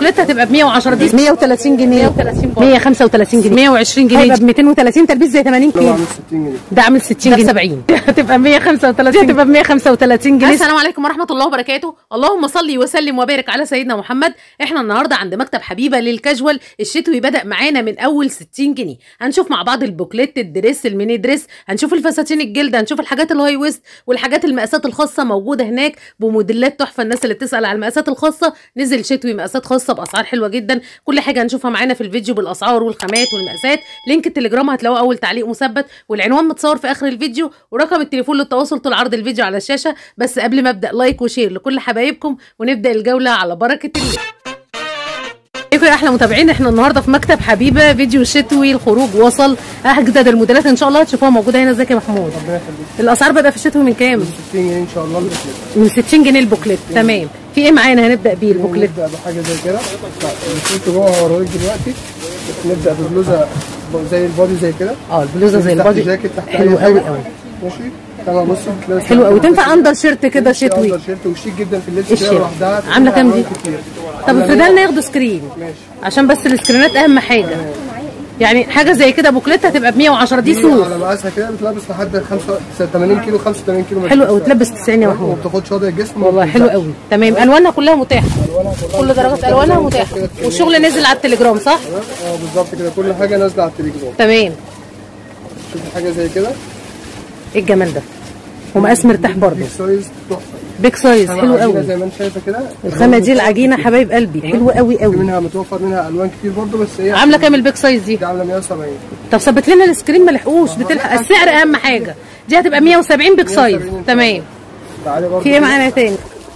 بوكليت هتبقى ب 110 دي 130 جنيه 130 135 جنيه 120 جنيه هيبقى ب 230 تلبيس زي 80 ده كيلو بعمل 60 جنيه ده عامل 60 جنيه 70 هتبقى 135 هتبقى ب 135 جنيه السلام عليكم ورحمه الله وبركاته اللهم صل وسلم وبارك على سيدنا محمد احنا النهارده عند مكتب حبيبه للكاجوال الشتوي بدا معانا من اول 60 جنيه هنشوف مع بعض البوكليت الدريس الميني دريس هنشوف الفساتين الجلد هنشوف الحاجات الهاي ويست والحاجات المقاسات الخاصه موجوده هناك بموديلات تحفه الناس اللي بتسال على المقاسات الخاصه نزل شتوي مقاسات خاصه باسعار حلوه جدا كل حاجه هنشوفها معانا في الفيديو بالاسعار والخامات والمقاسات لينك التليجرام هتلاقوه اول تعليق مثبت والعنوان متصور في اخر الفيديو ورقم التليفون للتواصل طول عرض الفيديو على الشاشه بس قبل ما ابدا لايك وشير لكل حبايبكم ونبدا الجوله على بركه الله ازيكم يا احلى متابعين احنا النهارده في مكتب حبيبه فيديو شتوي الخروج وصل اجدد الموديلات ان شاء الله هتشوفوها موجوده هنا ازيك يا محمود ربنا يخليك الاسعار بدا في الشتوي من كام 60 جنيه ان شاء الله البوكليت من 60 جنيه البوكليت تمام في ايه معانا هنبدا بيه البوكليت نبدا بحاجه زي كده البوكليت جوه هوريك دلوقتي نبدا ببلوزه زي البادي زي كده اه البلوزه زي تحت البادي جاكيت تحت حلو أي قوي حاجة. قوي ماشي طبعا بص بتلاقي حلو قوي تحت تنفع اندر شيرت كده شتوي اندر شيرت وشيك جدا في اللبس الشيرت. كده لوحدها عاملة كام دي؟ ألوان كتير. طب عاملة افرضها مية. لنا ياخدوا سكرين ماشي عشان بس السكرينات اهم حاجه يعني حاجه زي كده بوكليت هتبقى ب 110 دي دي صوف على مقاسها كده بتلبس لحد 80 كيلو 85 كيلو حلو قوي تلبس 90 يا وما محمود بتاخدش وضع الجسم والله حلو قوي تمام الوانها كلها متاحه كل درجات الوانها متاحه والشغل نزل على التليجرام صح اه بالظبط كده كل حاجه نازله على التليجرام تمام شوف حاجه زي كده ايه الجمال ده ومقاس مرتاح برضه بيج سايز تحفه بيج سايز خامة حلو عجينة قوي زي ما انت شايفه كده الخامه دي العجينه حبايب قلبي حلوه قوي في قوي منها متوفر منها الوان كتير برضه بس هي عامله كام البيج سايز دي دي عامله 170 طب ثبت لنا السكرين ما لحقوش بتلحق السعر اهم حاجه دي هتبقى 170 بيج سايز 170 تمام تعالي برضه في ايه معانا تاني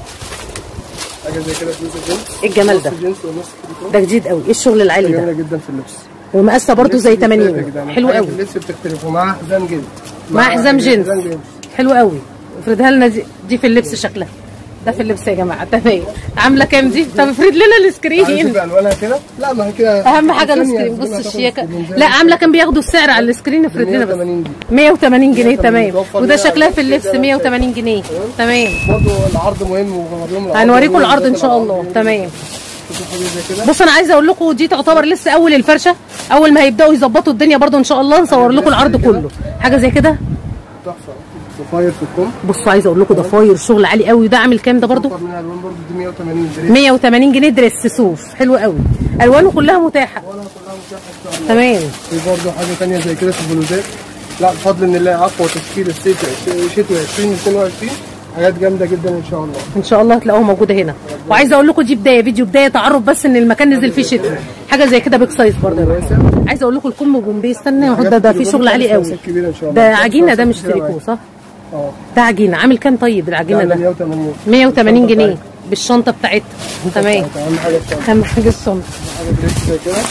حاجه زي كده بلوزه جينز ايه الجمال ده نص جينز ونص كريتون ده جديد قوي ايه الشغل العالي جميله ده جدا في اللبس ومقاسها برضه زي اللبس بيختلف 80 يا جدعان. حلو حاجة قوي في اللبس بتختلف ومعاها حزام جلد مع حزام جينز حزام جينز حلو قوي افردها لنا دي, دي في اللبس شكلها ده في اللبس يا جماعه تمام عامله كام دي طب افرد لنا تعالي السكرين شوفي الوانها كده لا ما هي كده اهم حاجه الثانية السكرين بص الدنيا هتاخد الشياكه سكرين زي لا ما عامله كام بياخدوا السعر على السكرين افرد لنا بس 180 دي 180 جنيه 180 تمام توفر وده منها شكلها في اللبس اللبس زي ما انت 180 جنيه تمام برضه العرض مهم وهوريهم العرض هنوريكم مهم العرض ان بالذات شاء العرض الله مهم. تمام شوفي حاجه زي كده بص انا عايزه اقول لكم دي تعتبر لسه اول الفرشه اول ما هيبداوا يظبطوا الدنيا برضو ان شاء الله نصور لكم العرض كله حاجه زي كده تحفه ضفاير في الكم بصوا عايزه اقول لكم ضفاير شغل عالي قوي ده عامل كام ده برضو توفر منها الوان برضه دي 180 دريس 180 جنيه دريس صوف حلو قوي الوانه كلها متاحه وانا كلها متاحه ان شاء الله تمام في برضه حاجه ثانيه زي كده في البلوزات لا بفضل ان الله اقوى تشكيل الصيف شتوي 2022 حاجات جامده جدا ان شاء الله ان شاء الله هتلاقوها موجوده هنا وعايزه اقول لكم دي بدايه فيديو بدايه تعرف بس ان المكان نزل فيه شتوي حاجه زي كده بيج سايز برضه يا جماعة. عايزه اقول لكم الكم بومبي استنى يا ده ده في شغل عالي قوي كبيره ان شاء الله ده عجينه ده مش تريكو صح اه ده عجينه عامل كام طيب العجينه ده ده 180 180 جنيه بالشنطه بتاعتها تمام اهم حاجه الشنطه اهم حاجه الشنطه حاجه دريس زي كده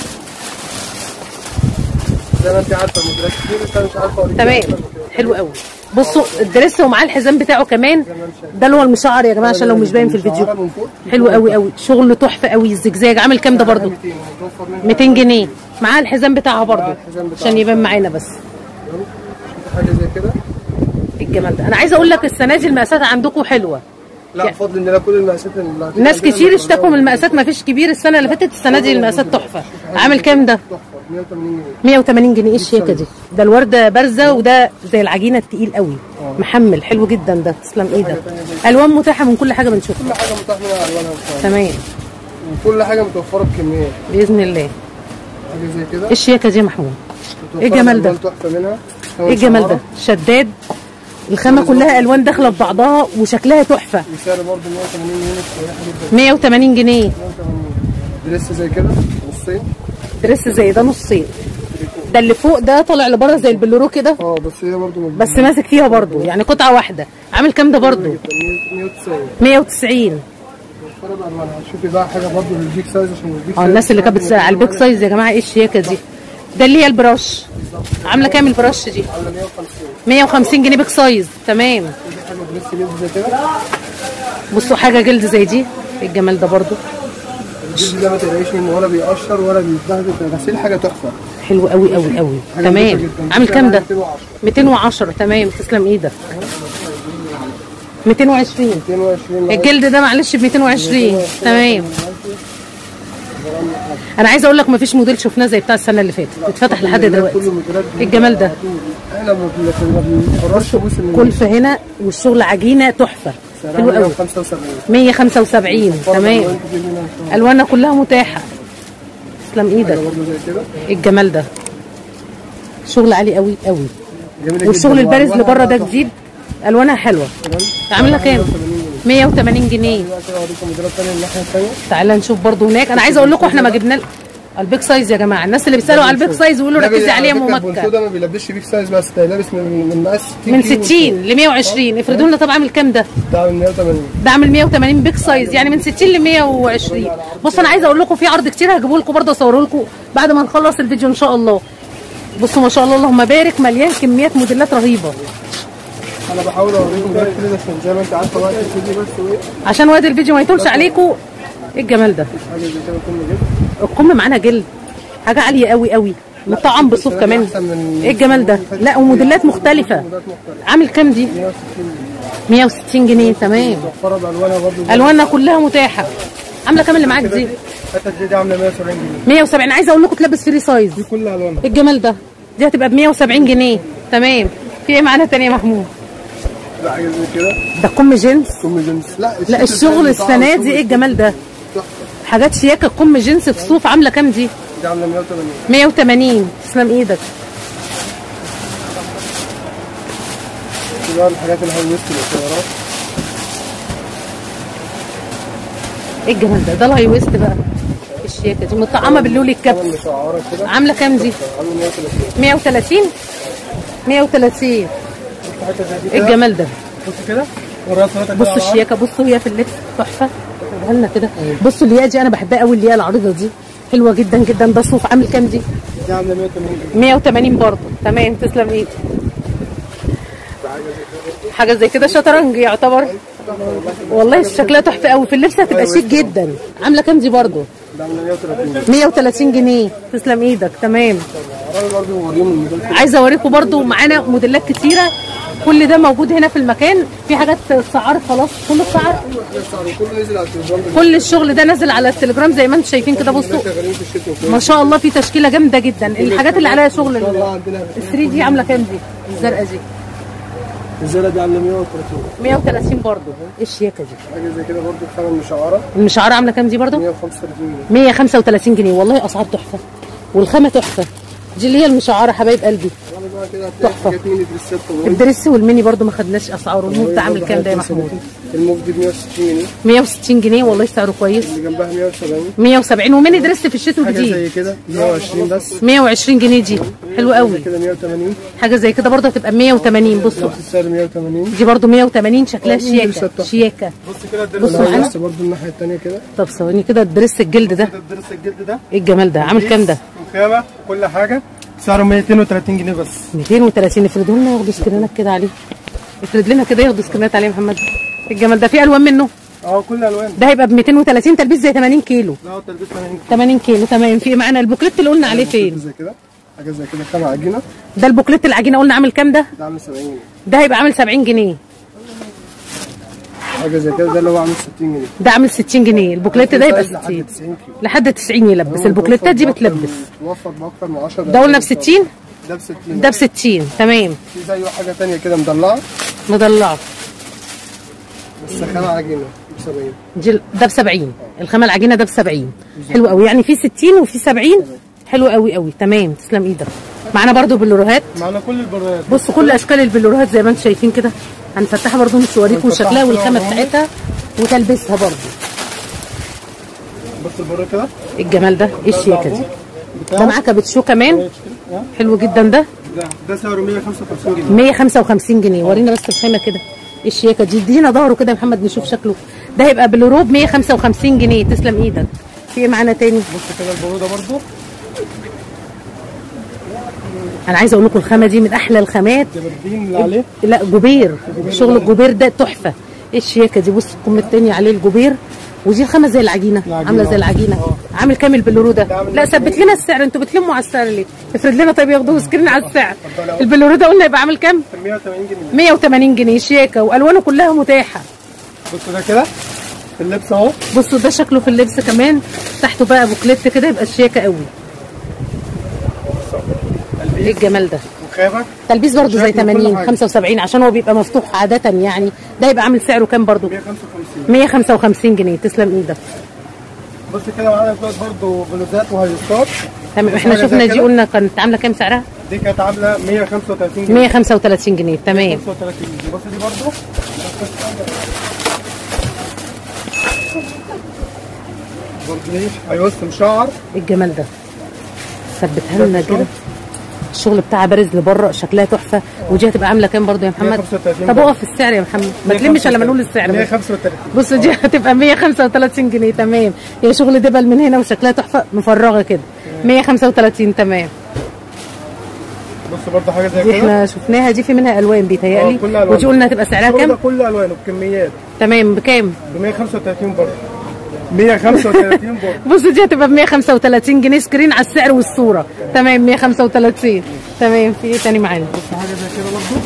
زي ما انت عارفه الموديلات كتير بس انا مش عارفه اوريك تمام حلو قوي بصوا الدريس ومعاه الحزام بتاعه كمان ده اللي هو المشعر يا جماعه عشان لو مش باين في الفيديو من فوق حلو قوي قوي شغل تحفه قوي الزجزاج عامل كام ده برضو 200 هتوفر منها 200 جنيه معاه الحزام بتاعها برضو الحزام بتاعها. عشان يبان معانا بس شوف حاجه زي كده إيه الجمال ده انا عايزه اقول لك السنه دي المقاسات عندكم حلوه لا بفضل ان لا كل المقاسات اللي هتبقى ناس عندنا كتير متوفرة اشتكوا من المقاسات ما فيش كبير السنه اللي فاتت السنه دي المقاسات تحفه عامل كام ده تحفه 180 جنيه 180 جنيه ايه الشياكه دي ده الورده بارزه وده زي العجينه التقيل قوي محمل حلو جدا ده تسلم ايدك الوان متاحه من كل حاجه بنشوفها كل حاجه متاح منها الوانها ان شاء الله تمام وكل حاجه متوفره بكميات باذن الله حاجه زي كده ايه الشياكه دي يا محمود متوفرة إيه الجمال ده؟ ألوان تحفه منها ايه الجمال ده شداد الخامه كلها الوان داخله في بعضها وشكلها تحفه وسعر برضه 180 جنيه مريحه جدا 180 جنيه 180 دريس زي كده نصين دريس زي ده نصين ده اللي فوق ده طالع لبره زي البلورو كده اه بس هي برضه بس ماسك فيها برضو يعني قطعه واحده عامل كام ده برضو 190 190 متوفره بالوانها شوفي بقى حاجه برضه للبيك سايز عشان البيك اه سايز الناس اللي كانت بتسال على البيك سايز يا جماعه ايه الشياكه دي ده اللي هي البراش عامله كام البراش دي على 150 150 جنيه بيك سايز تمام دي حاجه دريس جلد زي كده بصوا حاجه جلد زي دي إيه الجمال ده برضو الجلد ده ما تقلقيش منه ولا بيقشر ولا بيتبهدل في الغسيل حاجه تحفه حلو قوي قوي قوي حاجة نضيفة تمام جدا. عامل كام ده 210 210 تمام تسلم ايدك 220 220 الجلد ده معلش ب 220 تمام انا عايزه اقول لك مفيش موديل شفناه زي بتاع السنه اللي فاتت اتفتح لحد كله دلوقتي موديلات إيه الجمال ده؟ احنا ما بن- ما بنقررش موسم من كلفه هنا والشغل عجينه تحفه حلو قوي 75 175 تمام الوانها كلها متاحه تسلم ايدك برضه زي كده إيه الجمال ده شغل عالي قوي قوي جميله والشغل جدا. البارز اللي بره ده تحفة. جديد الوانها حلوه عامله كام 180 جنيه دلوقتي اوريكم موديلات ثانيه الناحيه الثانيه تعالى نشوف برضو هناك انا عايزه اقول لكم احنا ما جبنا البيج سايز يا جماعه الناس اللي بيسالوا على البيج سايز ويقولوا ركزي عليه يا ام البونسو مكه ده ما بيلبسش بيك سايز بس ده لابس من من مقاس 60 من كيلو 60 ل 120 افرضوا لنا طب عامل كام ده ده من 180 ده عامل 180 بيج سايز يعني من 60 ل 120 بص انا عايزه اقول لكم في عرض كتير هجيبه لكم برضه اصوره لكم بعد ما نخلص الفيديو ان شاء الله بصوا ما شاء الله اللهم بارك مليان كميات موديلات رهيبه انا بحاول اوريكم ده كده عشان زي ما انت عارفه وقت الفيديو بس وايه عشان وقت الفيديو ما يطولش عليكم ايه الجمال ده حاجه زي كده كله جدا الكم معانا جلد حاجه عاليه قوي قوي مطعم بصوف كمان أحسن من- ايه الجمال ده لا وموديلات مختلفه موديلات مختلفه عامل كام دي 160 160 جنيه تمام موفره بالوانها برضه الوانها كلها متاحه عامله كام اللي معاك دي الحته دي, دي عامله 170 جنيه 170 عايزه اقول لكم تلبس فري سايز دي كلها الوانها ايه الجمال ده دي هتبقى ب 170 جنيه تمام في ايه معانا تاني يا محمود لا حاجه زي كده ده كم جينز كم جنس لا لا الشغل السنه دي ايه الجمال ده تحفة. حاجات شياكه كم جينز في صوف عامله كام دي دي عامله 180 180 تسلم ايدك دي بقى الحاجات الهاي ويست القصيرات ايه الجمال ده ده الهاي ويست بقى الشياكه دي مطعمه باللولي الكبس كمان مشعره كده عامله كام دي عامله 130 130 130 حته زي دي ايه كده الجمال ده بص كده وريها صورتك بصوا الشياكه بصوا هي في اللبس تحفه شوفوها لنا كده بصوا الياقه دي انا بحبها قوي الياقه العريضه دي حلوه جدا جدا ده صوف عامل كام دي دي عامله 180 جنيه 180 برضه تمام تسلم ايدي حاجه زي كده شطرنج يعتبر والله شكلها تحفه قوي في اللبس هتبقى شيك جدا عامله كام دي برضه ده عامله 130 جنيه 130 جنيه تسلم ايدك تمام ورايا برضه وريهم الموديل كده عايزه اوريكم برضو معانا موديلات كتيره كل ده موجود هنا في المكان في حاجات سعار خلاص كل السعر كله نزل على التليجرام كل الشغل ده نازل على التليجرام زي ما انتم شايفين كده بصوا شغالين في الشتاء وكده ما شاء الله في تشكيله جامده جدا الحاجات اللي عليها شغل ان شاء الله ال عندنا 3 دي عامله كام دي الزرقاء دي الزرقاء دي عامله 130 130 برضو ايه الشياكه دي حاجه زي كده برضه خامه مشعره المشعره عامله كام دي برضو 135 جنيه 135 جنيه والله اسعار تحفه والخامه تحفه دي اللي هي المشعره حبايب قلبي وانا بقى كده هتلاقي تحفة. حاجات ميني دريسات طويله الدريس والميني برضو ما خدناش اسعاره الموف ده عامل كام ده يا محمود الموف دي ب 160 جنيه 160 جنيه والله سعره كويس اللي جنبها 170 170 وميني دريس في الشتاء حاجه جديد زي كده 120 بس 120 جنيه دي حلو قوي كده 180 حاجه زي كده برضه هتبقى 180 بصوا نفس السعر 180 دي برضه 180 شكلها مين دريسات شياكه تحفة. شياكه بص كده الدرس بصوا معانا. بس برضه الناحيه الثانيه كده طب ثواني كده الدريس الجلد ده ده الدرس الجلد ده ايه الجمال ده عامل كام ده وخامه كل حاجه سعره 230 جنيه بس 230 افردوا لنا ياخدوا سكرينات كده عليه افرد لنا كده ياخدوا سكرينات عليه يا محمد إيه الجمال ده في الوان منه اه كل الوان ده هيبقى ب 230 تلبيس زي 80 كيلو لا هو التلبيس 80 80 كيلو تمام في معانا البوكليت اللي قلنا عليه فين زي كده حاجه زي كده خامه عجينه ده البوكليت العجينه قلنا عامل كام ده ده عامل 70 جنيه ده هيبقى عامل 70 جنيه حاجه زي كده ده اللي هو عامل 60 جنيه ده عامل 60 جنيه البوكليت ده يبقى سايز لحد 60 90 كيلو لحد 90 يلبس البوكليتات دي بتلبس توفر باكتر من 10 ده قلنا ب 60 ده ب 60 ده ب 60 تمام في زيه حاجه ثانيه كده مدلعه مضلعه بس خامه عجينه ب 70 دي ده ب 70 الخامه العجينه ده ب 70 حلو قوي يعني في 60 وفي 70 حلو قوي قوي تمام تسلم ايدك معانا برضو بلوروهات معانا كل البرايات بصوا كل اشكال البلوروهات زي ما انتم شايفين كده هنفتحها برضو مش اوريكم هنفتحها شكلها كده والخامه ونوريهم. بتاعتها وتلبسها برضو بص البرايه كده الجمال ده ايه الشياكه دي ده بتاعه معاه كابتشو كمان حلو جدا ده ده ده سعره 155 جنيه 155 جنيه ورينا بس الخامه كده ايه الشياكه دي ادينا ظهره كده يا محمد نشوف شكله ده هيبقى بالروب 155 جنيه تسلم ايدك في ايه معانا تاني بص كده البرو ده برضه انا عايزه اقول لكم الخامه دي من احلى الخامات جبردين اللي عليه لا جوبير شغل الجوبير ده تحفه ايه الشياكه دي بص الكم التاني عليه الجوبير ودي الخامه زي العجينه العجينة. عامله زي العجينه عامل كام البلورو ده عامل لا ثبت لنا السعر انتوا بتلموا على السعر ليه افرض لنا طيب ياخدوه سكرين على السعر البلورو ده قلنا يبقى عامل كام 180 جنيه 180 جنيه شياكه والوانه كلها متاحه بص ده كده في اللبس اهو بصوا ده شكله في اللبس كمان تحته بقى بوكليت كده يبقى شياكه قوي ايه تلبيس الجمال ده وخامه تلبيس برضو زي شكل وكل 80 حاجة. 75 عشان هو بيبقى مفتوح عاده يعني ده يبقى عامل سعره كام برضو 155 155 جنيه تسلم ايدك بص كده معانا دلوقتي برضه بلوزات وهيستات تمام احنا حاجة زي شفنا دي كده. قلنا كانت عامله كام سعرها دي كانت عامله 135 جنيه 135 جنيه تمام 35 جنيه بص دي برضه برضه هيوس مشعر ايه الجمال ده ثبتها لنا كده الشغل بتاعها بارز لبره شكلها تحفه ودي هتبقى عامله كام برضو يا محمد 135 طب برضو. اقف في السعر يا محمد ما تلمش الا لما نقول السعر بس. 135 بص دي هتبقى 135 جنيه تمام هي شغل دبل من هنا وشكلها تحفه مفرغه كده 135 تمام بص برضه حاجه زي دي كده احنا شفناها دي في منها الوان بيتهيألي اه، كلها ألوان. ودي قلنا هتبقى سعرها الشغل ده كام كله الوان وبكميات تمام بكام ب 135 برضه 135 برضه بص دي هتبقى ب 135 جنيه سكرين على السعر والصوره تمام 135 تمام في ايه تاني معانا بص حاجه زي كده برضه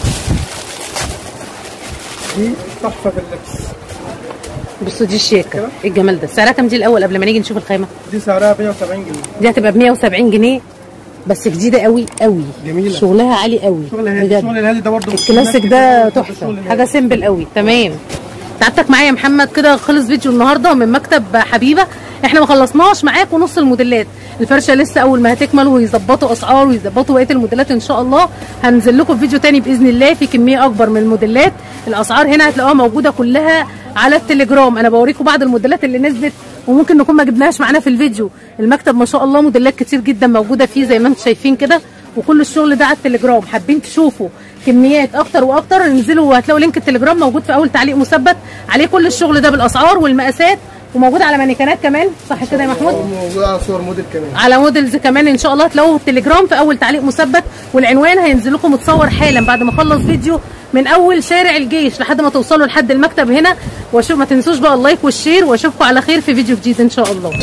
دي تحفه في اللبس بصوا دي الشيكه ايه الجمال ده سعرها كام دي الاول قبل ما نيجي نشوف الخامه دي سعرها 170 جنيه دي هتبقى ب 170 جنيه بس جديده قوي قوي جميلة. شغلها عالي قوي شغل هادي بجد الشغل الهادي ده برضه الكلاسيك ده تحفه حاجه سيمبل قوي تمام تعبتك معايا يا محمد كده خلص فيديو النهارده من مكتب حبيبه احنا ما خلصناش معاكم نص الموديلات الفرشه لسه اول ما هتكمل ويظبطوا اسعار ويظبطوا بقيه الموديلات ان شاء الله هنزل لكم فيديو تاني باذن الله في كميه اكبر من الموديلات الاسعار هنا هتلاقوها موجوده كلها على التليجرام انا بوريكم بعض الموديلات اللي نزلت وممكن نكون ما جبناهاش معانا في الفيديو المكتب ما شاء الله موديلات كتير جدا موجوده فيه زي ما انتم شايفين كده وكل الشغل ده على التليجرام حابين تشوفوا كميات اكتر واكتر انزلوا وهتلاقوا لينك التليجرام موجود في اول تعليق مثبت عليه كل الشغل ده بالاسعار والمقاسات وموجود على مانيكانات كمان صح كده يا محمود موجود على صور موديل كمان على موديلز كمان ان شاء الله هتلاقوه التليجرام في اول تعليق مثبت والعنوان هينزل لكم متصور حالا بعد ما اخلص فيديو من اول شارع الجيش لحد ما توصلوا لحد المكتب هنا واشوف ما تنسوش بقى اللايك والشير واشوفكم على خير في فيديو جديد ان شاء الله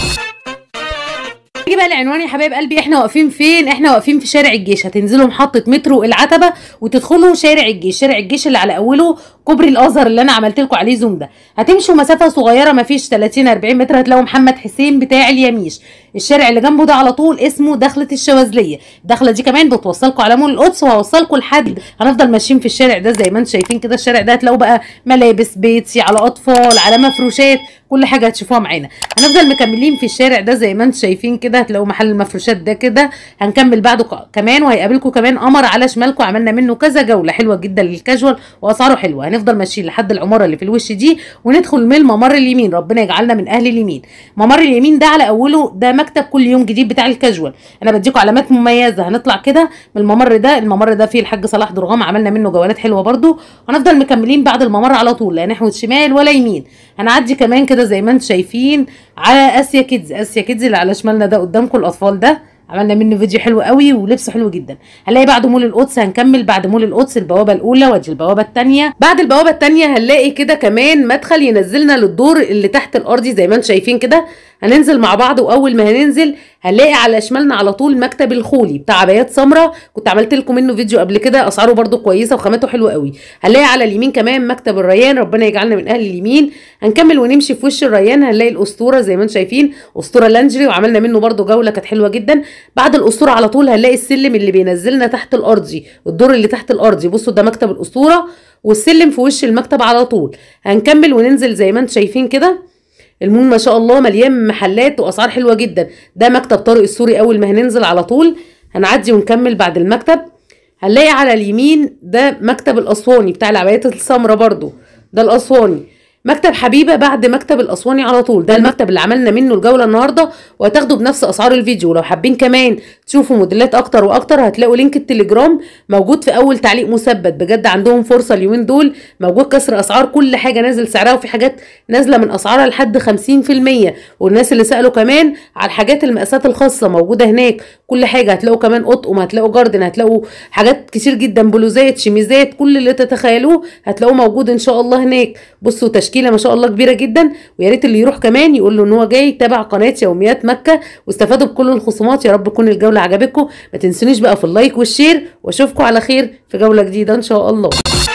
نيجي بقى العنوان يا حبايب قلبي احنا واقفين فين احنا واقفين في شارع الجيش هتنزلوا محطه مترو العتبه وتدخلوا شارع الجيش شارع الجيش اللي على اوله كوبري الازهر اللي انا عملت لكم عليه زوم ده هتمشوا مسافه صغيره ما فيش 30 40 متر هتلاقوا محمد حسين بتاع اليميش الشارع اللي جنبه ده على طول اسمه دخله الشواذليه الدخله دي كمان بتوصلكم على مول القدس وهوصلكم لحد هنفضل ماشيين في الشارع ده زي ما انتم شايفين كده الشارع ده هتلاقوا بقى ملابس بيتي على اطفال على مفروشات كل حاجه هتشوفوها معانا هنفضل مكملين في الشارع ده زي ما انتم شايفين كده هتلاقوا محل المفروشات ده كده هنكمل بعده ك- كمان وهيقابلكم كمان قمر على شمالكم عملنا منه كذا جوله حلوه جدا للكاجوال واسعاره حلوه هنفضل ماشيين لحد العماره اللي في الوش دي وندخل من الممر اليمين ربنا يجعلنا من اهل اليمين ممر اليمين ده على اوله ده مكتب كل يوم جديد بتاع الكاجوال انا بديكم علامات مميزه هنطلع كده من الممر ده الممر ده فيه الحاج صلاح درغام عملنا منه جولات حلوه برده هنفضل مكملين بعد الممر على طول لا نحو شمال ولا يمين هنعدي كمان كده زي ما انتم شايفين على اسيا كيدز اسيا كيدز اللي على شمالنا ده قدامكم الاطفال ده عملنا منه فيديو حلو قوي ولبسه حلو جدا هنلاقي بعد مول القدس هنكمل بعد مول القدس البوابه الاولى وادي البوابه الثانيه بعد البوابه الثانيه هنلاقي كده كمان مدخل ينزلنا للدور اللي تحت الارضي زي ما انتم شايفين كده هننزل مع بعض واول ما هننزل هنلاقي على شمالنا على طول مكتب الخولي بتاع عبايات سمراء كنت عملت لكم منه فيديو قبل كده اسعاره برده كويسه وخامته حلوه قوي هنلاقي على اليمين كمان مكتب الريان ربنا يجعلنا من اهل اليمين هنكمل ونمشي في وش الريان هنلاقي الاسطوره زي ما انتم شايفين اسطوره لانجري وعملنا منه برده جوله كانت حلوه جدا بعد الاسطوره على طول هنلاقي السلم اللي بينزلنا تحت الارضي الدور اللي تحت الارضي بصوا ده مكتب الاسطوره والسلم في وش المكتب على طول هنكمل وننزل زي ما انتم شايفين كده المول ما شاء الله مليان محلات واسعار حلوه جدا ده مكتب طارق السوري اول ما هننزل على طول هنعدي ونكمل بعد المكتب هنلاقي على اليمين ده مكتب الاسواني بتاع العبايات السمراء برضو ده الاسواني مكتب حبيبه بعد مكتب الاسواني على طول ده المكتب اللي عملنا منه الجوله النهارده وهتاخدوا بنفس اسعار الفيديو ولو حابين كمان تشوفوا موديلات اكتر واكتر هتلاقوا لينك التليجرام موجود في اول تعليق مثبت بجد عندهم فرصه اليومين دول موجود كسر اسعار كل حاجه نازل سعرها وفي حاجات نازله من اسعارها لحد 50% والناس اللي سالوا كمان على الحاجات المقاسات الخاصه موجوده هناك كل حاجه هتلاقوا كمان اطقم هتلاقوا جاردن هتلاقوا حاجات كتير جدا بلوزات شميزات كل اللي تتخيلوه هتلاقوه موجود ان شاء الله هناك بصوا تشكيله ما شاء الله كبيره جدا ويا ريت اللي يروح كمان يقول له ان هو جاي تابع قناه يوميات مكه واستفادوا بكل الخصومات يا رب تكون الجوله عجبتكم ما تنسونيش بقى في اللايك والشير واشوفكم على خير في جوله جديده ان شاء الله